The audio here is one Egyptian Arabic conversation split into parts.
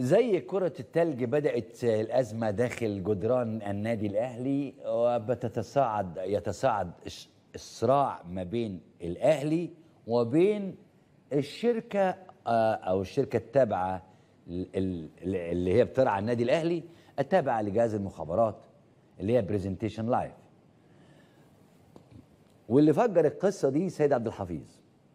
زي كرة التلج بدأت الأزمة داخل جدران النادي الأهلي وبتتصاعد يتصاعد الش- الصراع ما بين الأهلي وبين الشركة آه، أو الشركة التابعة ال- ال- اللي هي بترعى النادي الأهلي التابعة لجهاز المخابرات اللي هي برزنتيشن لايف واللي فجر القصة دي سيد عبد الحفيظ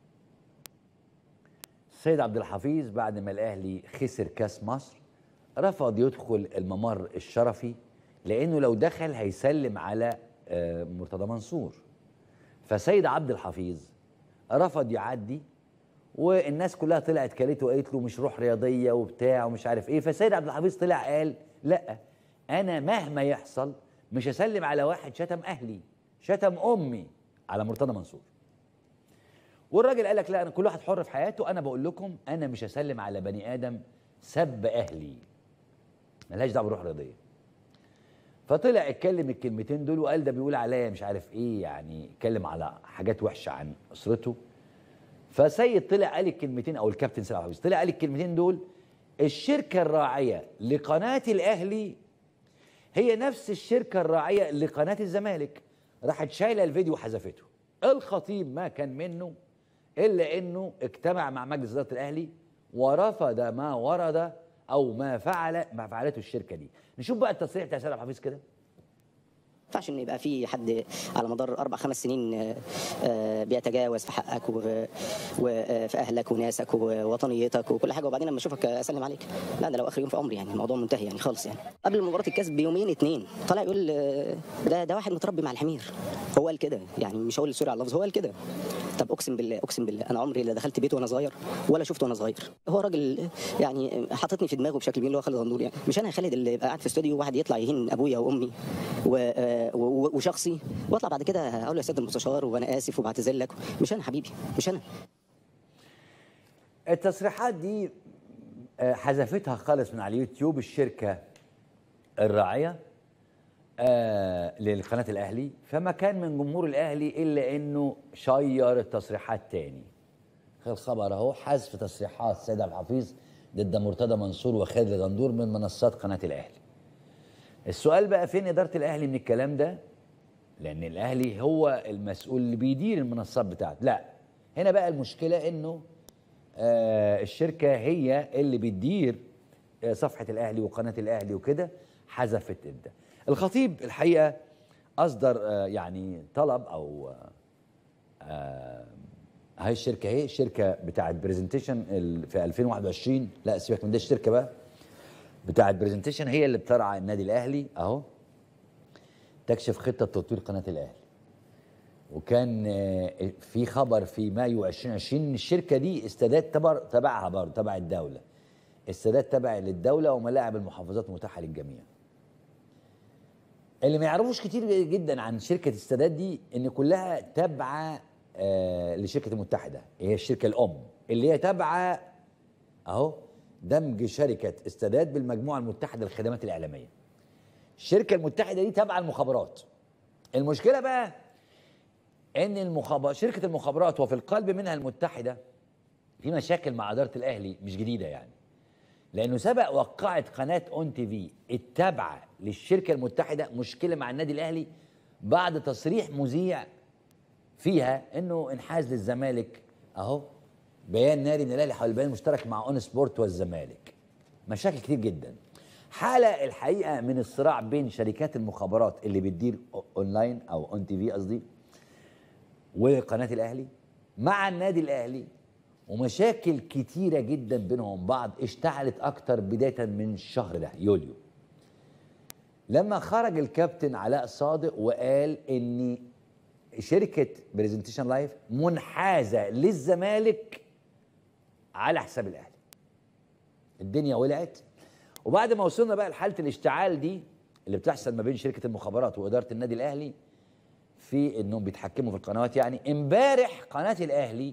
السيد عبد الحفيظ بعد ما الاهلي خسر كاس مصر رفض يدخل الممر الشرفي لانه لو دخل هيسلم على آه، مرتضى منصور فسيد عبد الحفيظ رفض يعدي والناس كلها طلعت كلته وقالت له مش روح رياضيه وبتاع ومش عارف ايه فسيد عبد الحفيظ طلع قال لا انا مهما يحصل مش هسلم على واحد شتم اهلي شتم امي على مرتضى منصور والراجل قال لك لا انا كل واحد حر في حياته انا بقول لكم انا مش هسلم على بني ادم سب اهلي ملهاش دعوه بروح رياضيه فطلع اتكلم الكلمتين دول وقال ده بيقول عليا مش عارف ايه يعني اتكلم على حاجات وحشه عن اسرته فسيد طلع قال الكلمتين او الكابتن سيد عبد الحفيظ طلع قال الكلمتين دول الشركه الراعيه لقناه الاهلي هي نفس الشركه الراعيه لقناه الزمالك راحت شايله الفيديو وحذفته الخطيب ما كان منه الا انه اجتمع مع مجلس اداره الاهلي ورفض ما ورد او ما فعل ما فعلته الشركه دي نشوف بقى التصريح بتاع سيد عبد الحفيظ كده ما ينفعش ان يبقى في حد على مدار اربع خمس سنين آه، آه، بيتجاوز في حقك و- وفي اهلك وناسك ووطنيتك وكل حاجه وبعدين لما اشوفك اسلم عليك لا ده لو اخر يوم في عمري يعني الموضوع منتهي يعني خالص يعني قبل مباراه الكاس بيومين اتنين طالع يقول آه، ده ده واحد متربي مع الحمير هو قال كده يعني مش هقول سوري على اللفظ هو قال كده طب اقسم بالله اقسم بالله انا عمري لا دخلت بيته وانا صغير ولا شفته وانا صغير هو راجل يعني حاططني في دماغه بشكل كبير اللي هو خالد غندور يعني مش انا خالد اللي يبقى قاعد في استوديو واحد يطلع يهين ابويا وامي و- آه، و- وشخصي واطلع بعد كده اقول له يا سياده المستشار وانا اسف وبعتذر لك مش انا حبيبي مش انا التصريحات دي آه، حذفتها خالص من على اليوتيوب الشركه الراعيه آه للقناه الاهلي فما كان من جمهور الاهلي الا انه شير التصريحات تاني الخبر اهو حذف تصريحات سيد عبد الحفيظ ضد مرتضى منصور وخالد الغندور من منصات قناه الاهلي السؤال بقى فين اداره الاهلي من الكلام ده لان الاهلي هو المسؤول اللي بيدير المنصات بتاعته لا هنا بقى المشكله انه آه الشركه هي اللي بتدير آه صفحه الاهلي وقناه الاهلي وكده حذفت ده الخطيب الحقيقه اصدر آه يعني طلب او آه هاي الشركه اهي الشركه بتاعت برزنتيشن في 2021 لا سيبك من ده الشركه بقى بتاعت برزنتيشن هي اللي بترعى النادي الاهلي اهو تكشف خطه تطوير قناه الاهلي وكان آه، في خبر في مايو 2020 ان الشركه دي استادات تبع تبعها برضه تبع الدوله استادات تبع للدوله وملاعب المحافظات متاحه للجميع اللي ما يعرفوش كتير جدا عن شركه السادات دي ان كلها تابعه آه لشركه المتحده هي الشركه الام اللي هي تابعه اهو دمج شركه السادات بالمجموعه المتحده للخدمات الاعلاميه الشركه المتحده دي تابعه المخابرات المشكله بقى ان المخابرات شركه المخابرات وفي القلب منها المتحده في مشاكل مع اداره الاهلي مش جديده يعني لانه سبق وقعت قناه اون تي في التابعه للشركه المتحده مشكله مع النادي الاهلي بعد تصريح مذيع فيها انه انحاز للزمالك اهو بيان ناري من الاهلي حول البيان المشترك مع اون سبورت والزمالك مشاكل كتير جدا حاله الحقيقه من الصراع بين شركات المخابرات اللي بتدير أو- اونلاين او اون تي في قصدي وقناه الاهلي مع النادي الاهلي ومشاكل كتيره جدا بينهم بعض اشتعلت اكتر بدايه من الشهر ده يوليو لما خرج الكابتن علاء صادق وقال ان شركه برزنتيشن لايف منحازه للزمالك على حساب الاهلي الدنيا ولعت وبعد ما وصلنا بقى لحاله الاشتعال دي اللي بتحصل ما بين شركه المخابرات واداره النادي الاهلي في انهم بيتحكموا في القنوات يعني امبارح قناه الاهلي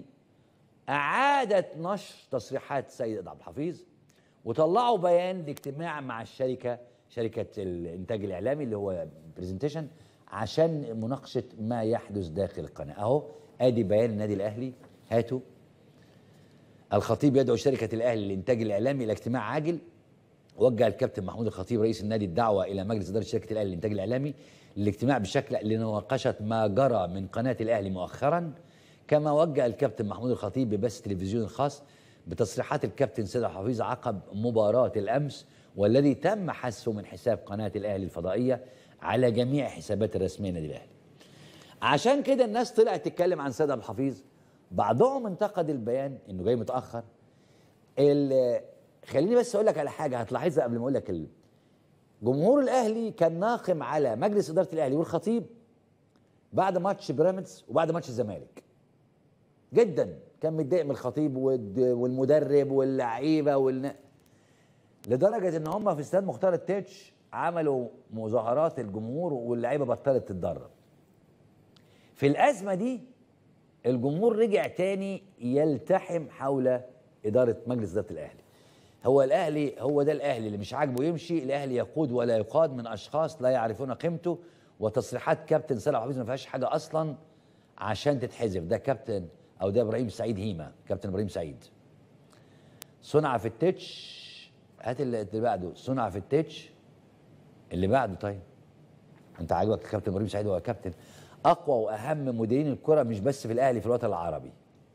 اعادت نشر تصريحات سيد عبد الحفيظ وطلعوا بيان لاجتماع مع الشركه شركه الانتاج الاعلامي اللي هو برزنتيشن عشان مناقشه ما يحدث داخل القناه اهو ادي بيان النادي الاهلي هاتوا الخطيب يدعو شركه الاهلي للانتاج الاعلامي الى اجتماع عاجل وجه الكابتن محمود الخطيب رئيس النادي الدعوه الى مجلس اداره شركه الاهلي للانتاج الاعلامي للاجتماع بشكل لمناقشه ما جرى من قناه الاهلي مؤخرا كما وجه الكابتن محمود الخطيب ببث تلفزيوني خاص بتصريحات الكابتن سيد حفيظ عقب مباراه الامس والذي تم حذفه من حساب قناه الاهلي الفضائيه على جميع حسابات الرسميه للنادي الاهلي. عشان كده الناس طلعت تتكلم عن سيد عبد الحفيظ بعضهم انتقد البيان انه جاي متاخر ال- خليني بس اقول لك على حاجه هتلاحظها قبل ما اقول لك ال- جمهور الاهلي كان ناقم على مجلس اداره الاهلي والخطيب بعد ماتش بيراميدز وبعد ماتش الزمالك جدا كان متضايق من الخطيب والد- والمدرب واللعيبه والن... لدرجه ان هم في استاد مختار التتش عملوا مظاهرات الجمهور واللعيبه بطلت تتدرب في الازمه دي الجمهور رجع تاني يلتحم حول اداره مجلس اداره الاهلي هو الاهلي هو ده الاهلي اللي مش عاجبه يمشي الاهلي يقود ولا يقاد من اشخاص لا يعرفون قيمته وتصريحات كابتن سلام حفيظ ما فيهاش حاجه اصلا عشان تتحذف ده كابتن او ده ابراهيم سعيد هيما كابتن ابراهيم سعيد صنع في التتش هات اللي اللي بعده صنع في التتش اللي بعده طيب انت عاجبك كابتن ابراهيم سعيد هو كابتن اقوى واهم مديرين الكره مش بس في الاهلي في الوطن العربي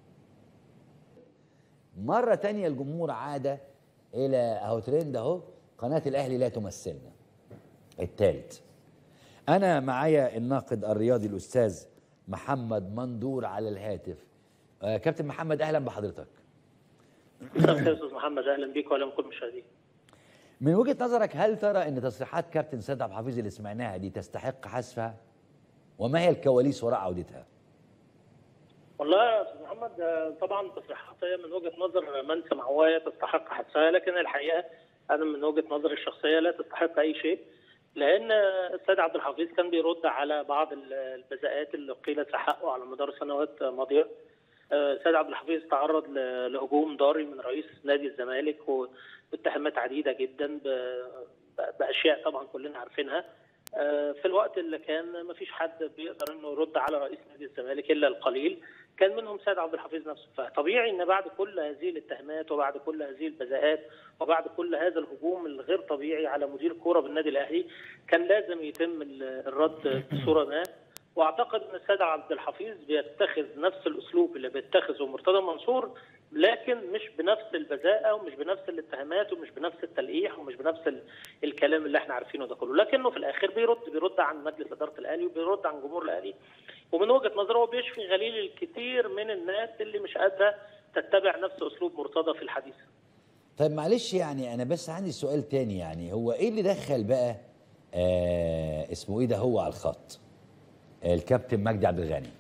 مرة تانية الجمهور عاد إلى أهو ترند أهو قناة الأهلي لا تمثلنا الثالث أنا معايا الناقد الرياضي الأستاذ محمد مندور على الهاتف آه كابتن محمد أهلا بحضرتك مساء الخير استاذ محمد اهلا بيك واهلا بكل المشاهدين من وجهة نظرك هل ترى أن تصريحات كابتن سيد عبد الحفيظ اللي سمعناها دي تستحق حذفها وما هي الكواليس وراء عودتها والله يا استاذ محمد آه، طبعا تصريحات هي من وجهه نظر من سمعوها تستحق حذفها لكن الحقيقه انا من وجهه نظري الشخصيه لا تستحق اي شيء لان آه، السيد عبد الحفيظ كان بيرد على بعض ال- البذاءات اللي قيلت في حقه على مدار سنوات ماضيه آه، السيد عبد الحفيظ تعرض ل- لهجوم ضاري من رئيس نادي الزمالك واتهامات عديده جدا ب- ب- باشياء طبعا كلنا عارفينها آه، في الوقت اللي كان ما فيش حد بيقدر انه يرد على رئيس نادي الزمالك الا القليل كان منهم سيد عبد الحفيظ نفسه فطبيعي ان بعد كل هذه الاتهامات وبعد كل هذه البذاءات وبعد كل هذا الهجوم الغير طبيعي على مدير كوره بالنادي الاهلي كان لازم يتم ال- الرد بصوره ما واعتقد ان السيد عبد الحفيظ بيتخذ نفس الاسلوب اللي بيتخذه مرتضى منصور لكن مش بنفس البذاءه ومش بنفس الاتهامات ومش بنفس التلقيح ومش بنفس ال- الكلام اللي احنا عارفينه ده كله لكنه في الاخر بيرد بيرد عن مجلس اداره الاهلي وبيرد عن جمهور الاهلي ومن وجهه نظره هو بيشفي غليل الكثير من الناس اللي مش قادره تتبع نفس اسلوب مرتضى في الحديث طيب معلش يعني انا بس عندي سؤال تاني يعني هو ايه اللي دخل بقى آه اسمه ايه ده هو على الخط آه الكابتن مجدي عبد الغني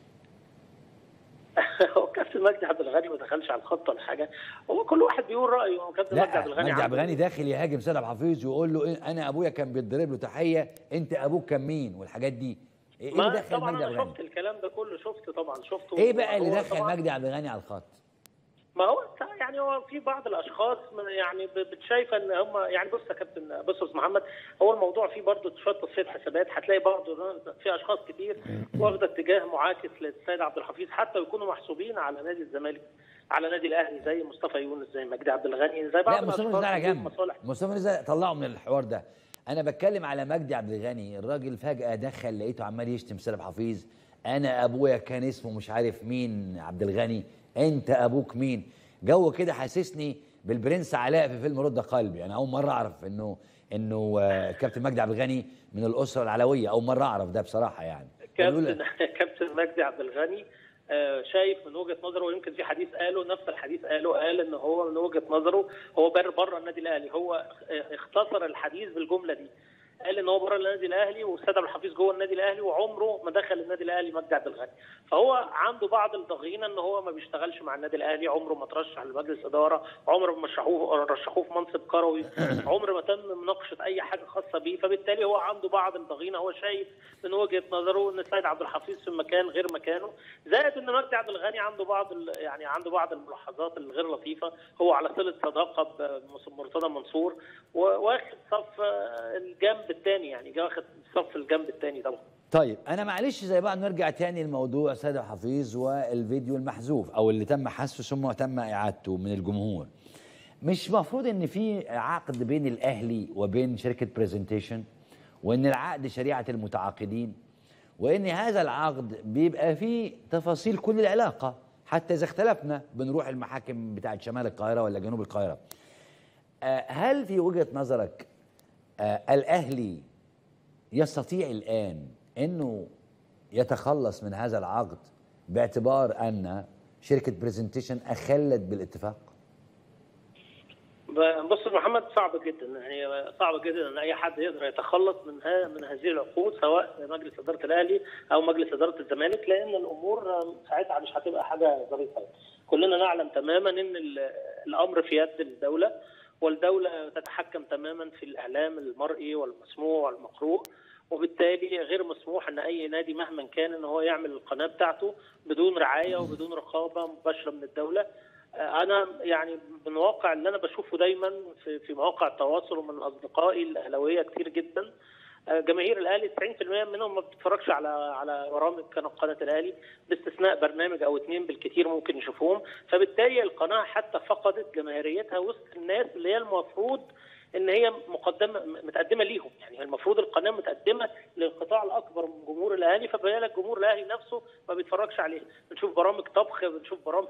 هو كابتن مجدي عبد الغني ما دخلش على الخط ولا حاجه هو كل واحد بيقول رايه هو كابتن مجدي لا عبد الغني مجدي عبد عنده- الغني داخل يهاجم سيد عبد الحفيظ ويقول له إيه انا ابويا كان بيتضرب له تحيه انت ابوك كان مين والحاجات دي ايه اللي ما دخل طبعا مجدي عبد انا الغني شفت الكلام ده كله شفت طبعا شفته ايه بقى اللي هو دخل طبعاً- مجدي عبد الغني على الخط ما هو يعني هو في بعض الاشخاص من- يعني ب- بتشايفه ان هم يعني بص يا كابتن بص يا استاذ محمد هو الموضوع فيه برضه شويه تصفيه حسابات هتلاقي برضه في اشخاص كتير واخده اتجاه معاكس للسيد عبد الحفيظ حتى يكونوا محسوبين على نادي الزمالك على نادي الاهلي زي مصطفى يونس زي مجدي عبد الغني زي بعض لا مصطفى الاشخاص ده على اللي لهم جنب مصالح مصطفى ده طلعه من الحوار ده انا بتكلم على مجدي عبد الغني الراجل فجاه دخل لقيته عمال يشتم سيد حفيظ انا ابويا كان اسمه مش عارف مين عبد الغني انت ابوك مين جو كده حاسسني بالبرنس علاء في فيلم رد قلبي انا اول مره اعرف انه انه آه، كابتن مجدي عبد الغني من الاسره العلويه اول مره اعرف ده بصراحه يعني كابتن كابتن مجدي عبد الغني آه، شايف من وجهه نظره ويمكن في حديث قاله نفس الحديث قاله قال ان هو من وجهه نظره هو بر بره النادي الاهلي هو آه، اختصر الحديث بالجمله دي قال ان هو بره النادي الاهلي والسيد عبد الحفيظ جوه النادي الاهلي وعمره ما دخل النادي الاهلي مجدي عبد الغني فهو عنده بعض الضغينه ان هو ما بيشتغلش مع النادي الاهلي عمره ما ترشح لمجلس اداره عمره ما رشحوه رشحوه في منصب كروي عمره ما تم مناقشه اي حاجه خاصه بيه فبالتالي هو عنده بعض الضغينه هو شايف من وجهه نظره ان السيد عبد الحفيظ في مكان غير مكانه زائد ان مجدي عبد الغني عنده بعض ال- يعني عنده بعض الملاحظات الغير لطيفه هو على صله صداقه بمرتضى منصور واخد صف آه، الجنب الثاني يعني جا واخد صف الجنب الثاني طبعا طيب انا معلش زي بعض نرجع تاني لموضوع سيد حفيظ والفيديو المحذوف او اللي تم حذفه ثم تم اعادته من الجمهور مش مفروض ان في عقد بين الاهلي وبين شركه برزنتيشن وان العقد شريعه المتعاقدين وان هذا العقد بيبقى فيه تفاصيل كل العلاقه حتى اذا اختلفنا بنروح المحاكم بتاعت شمال القاهره ولا جنوب القاهره آه، هل في وجهه نظرك آه، الاهلي يستطيع الان انه يتخلص من هذا العقد باعتبار ان شركه برزنتيشن اخلت بالاتفاق بص يا محمد صعب جدا يعني صعب جدا ان اي حد يقدر يتخلص من ها من هذه العقود سواء مجلس اداره الاهلي او مجلس اداره الزمالك لان الامور ساعتها مش هتبقى حاجه ظريفه كلنا نعلم تماما ان ال- الامر في يد الدوله والدوله تتحكم تماما في الاعلام المرئي والمسموع والمقروء وبالتالي غير مسموح ان اي نادي مهما كان ان هو يعمل القناه بتاعته بدون رعايه وبدون رقابه مباشره من الدوله انا يعني من واقع اللي انا بشوفه دايما في في مواقع التواصل ومن اصدقائي الاهلاويه كتير جدا جماهير الاهلي 90% منهم ما بتتفرجش على على برامج قناه الاهلي باستثناء برنامج او اثنين بالكثير ممكن يشوفوهم فبالتالي القناه حتى فقدت جماهيريتها وسط الناس اللي هي المفروض ان هي مقدمه متقدمه ليهم يعني المفروض القناه متقدمه للقطاع الاكبر من جمهور الاهلي فبالك جمهور الاهلي نفسه ما بيتفرجش عليه بنشوف برامج طبخ بنشوف برامج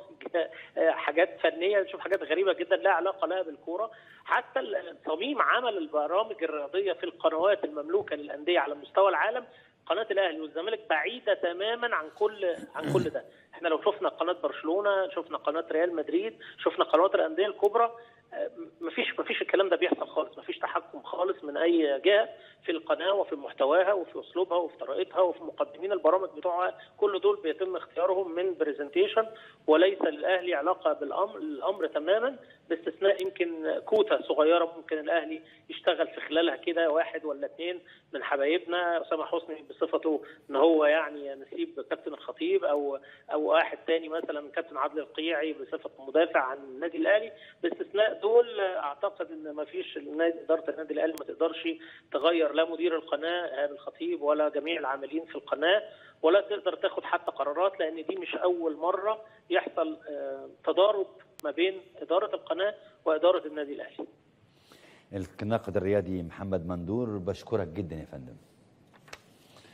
حاجات فنيه بنشوف حاجات غريبه جدا لا علاقه لها بالكوره حتى صميم عمل البرامج الرياضيه في القنوات المملوكه للانديه على مستوى العالم قناه الاهلي والزمالك بعيده تماما عن كل عن كل ده احنا لو شفنا قناه برشلونه شفنا قناه ريال مدريد شفنا قنوات الانديه الكبرى مفيش مفيش الكلام ده بيحصل خالص مفيش تحكم خالص من اي جهه في القناه وفي محتواها وفي اسلوبها وفي طريقتها وفي مقدمين البرامج بتوعها كل دول بيتم اختيارهم من برزنتيشن وليس للاهلي علاقه بالامر الامر تماما باستثناء يمكن كوتا صغيره ممكن الاهلي يشتغل في خلالها كده واحد ولا اثنين من حبايبنا اسامه حسني بصفته ان هو يعني نسيب كابتن الخطيب او او واحد تاني مثلا كابتن عادل القيعي بصفه مدافع عن النادي الاهلي باستثناء دول اعتقد ان ما فيش النادي اداره النادي الاهلي ما تقدرش تغير لا مدير القناه ايهاب الخطيب ولا جميع العاملين في القناه ولا تقدر تاخد حتى قرارات لان دي مش اول مره يحصل تضارب ما بين اداره القناه واداره النادي الاهلي. الناقد الرياضي محمد مندور بشكرك جدا يا فندم.